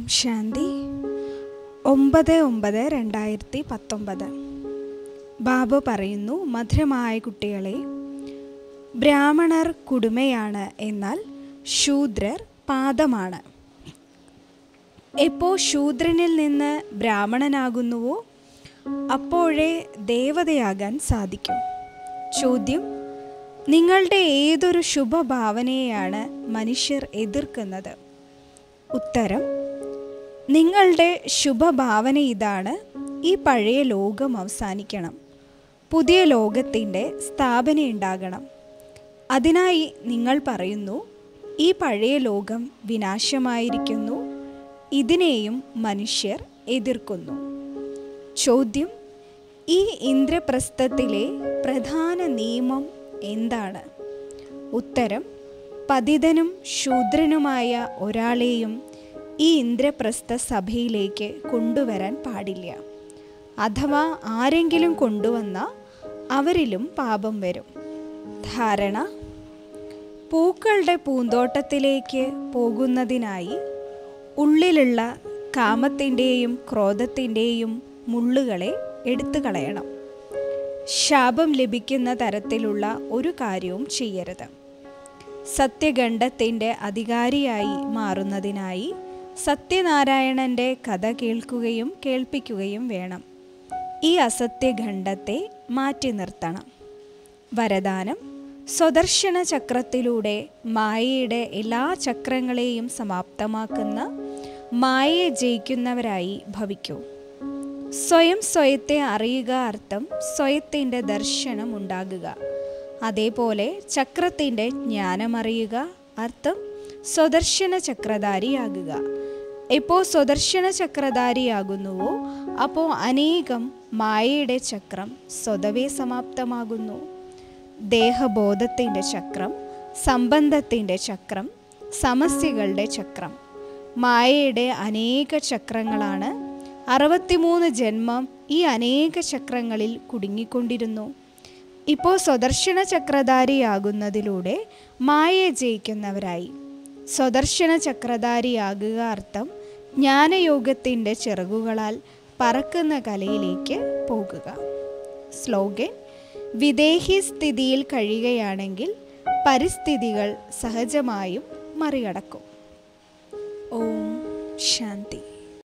ശാന്തി ഒമ്പത് ഒമ്പത് രണ്ടായിരത്തി പത്തൊമ്പത് ബാബു പറയുന്നു മധുരമായ കുട്ടികളെ ബ്രാഹ്മണർ കുടുമയാണ് എന്നാൽ ശൂദ്രർ പാദമാണ് എപ്പോൾ ശൂദ്രനിൽ നിന്ന് ബ്രാഹ്മണനാകുന്നുവോ അപ്പോഴേ ദേവതയാകാൻ സാധിക്കും ചോദ്യം നിങ്ങളുടെ ഏതൊരു ശുഭഭാവനയെയാണ് മനുഷ്യർ എതിർക്കുന്നത് ഉത്തരം നിങ്ങളുടെ ശുഭഭാവന ഇതാണ് ഈ പഴയ ലോകം അവസാനിക്കണം പുതിയ ലോകത്തിൻ്റെ സ്ഥാപനയുണ്ടാകണം അതിനായി നിങ്ങൾ പറയുന്നു ഈ പഴയ ലോകം വിനാശമായിരിക്കുന്നു ഇതിനെയും മനുഷ്യർ എതിർക്കുന്നു ചോദ്യം ഈ ഇന്ദ്രപ്രസ്ഥത്തിലെ പ്രധാന നിയമം എന്താണ് ഉത്തരം പതിതനും ശൂദ്രനുമായ ഒരാളെയും ഈ ഇന്ദ്രപ്രസ്ഥ സഭയിലേക്ക് കൊണ്ടുവരാൻ പാടില്ല അഥവാ ആരെങ്കിലും കൊണ്ടുവന്ന അവരിലും പാപം വരും ധാരണ പൂക്കളുടെ പൂന്തോട്ടത്തിലേക്ക് പോകുന്നതിനായി ഉള്ളിലുള്ള കാമത്തിൻ്റെയും ക്രോധത്തിൻ്റെയും മുള്ളുകളെ എടുത്തു കളയണം ശാപം ലഭിക്കുന്ന തരത്തിലുള്ള ഒരു കാര്യവും ചെയ്യരുത് സത്യഗണ്ഡത്തിൻ്റെ അധികാരിയായി മാറുന്നതിനായി സത്യനാരായണൻ്റെ കഥ കേൾക്കുകയും കേൾപ്പിക്കുകയും വേണം ഈ അസത്യഖണ്ഡത്തെ മാറ്റി നിർത്തണം വരദാനം സ്വദർശന ചക്രത്തിലൂടെ മായയുടെ എല്ലാ ചക്രങ്ങളെയും സമാപ്തമാക്കുന്ന മായയെ ജയിക്കുന്നവരായി ഭവിക്കൂ സ്വയം സ്വയത്തെ അറിയുക അർത്ഥം സ്വയത്തിൻ്റെ ദർശനം ഉണ്ടാകുക അതേപോലെ ചക്രത്തിൻ്റെ ജ്ഞാനമറിയുക അർത്ഥം സ്വദർശന ചക്രധാരിയാകുക എപ്പോൾ സ്വദർശന ചക്രധാരിയാകുന്നുവോ അപ്പോൾ അനേകം മായയുടെ ചക്രം സ്വതവേ സമാപ്തമാകുന്നു ദേഹബോധത്തിൻ്റെ ചക്രം സംബന്ധത്തിൻ്റെ ചക്രം സമസ്യകളുടെ ചക്രം മായയുടെ അനേക ചക്രങ്ങളാണ് അറുപത്തിമൂന്ന് ജന്മം ഈ അനേക ചക്രങ്ങളിൽ കുടുങ്ങിക്കൊണ്ടിരുന്നു ഇപ്പോൾ സ്വദർശന ചക്രധാരിയാകുന്നതിലൂടെ മായയെ ജയിക്കുന്നവരായി സ്വദർശന ചക്രധാരിയാകുക അർത്ഥം ജ്ഞാനയോഗത്തിൻ്റെ ചിറകുകളാൽ പറക്കുന്ന കലയിലേക്ക് പോകുക സ്ലോഗൻ വിദേഹി സ്ഥിതിയിൽ കഴിയുകയാണെങ്കിൽ പരിസ്ഥിതികൾ സഹജമായും മറികടക്കും ഓം ശാന്തി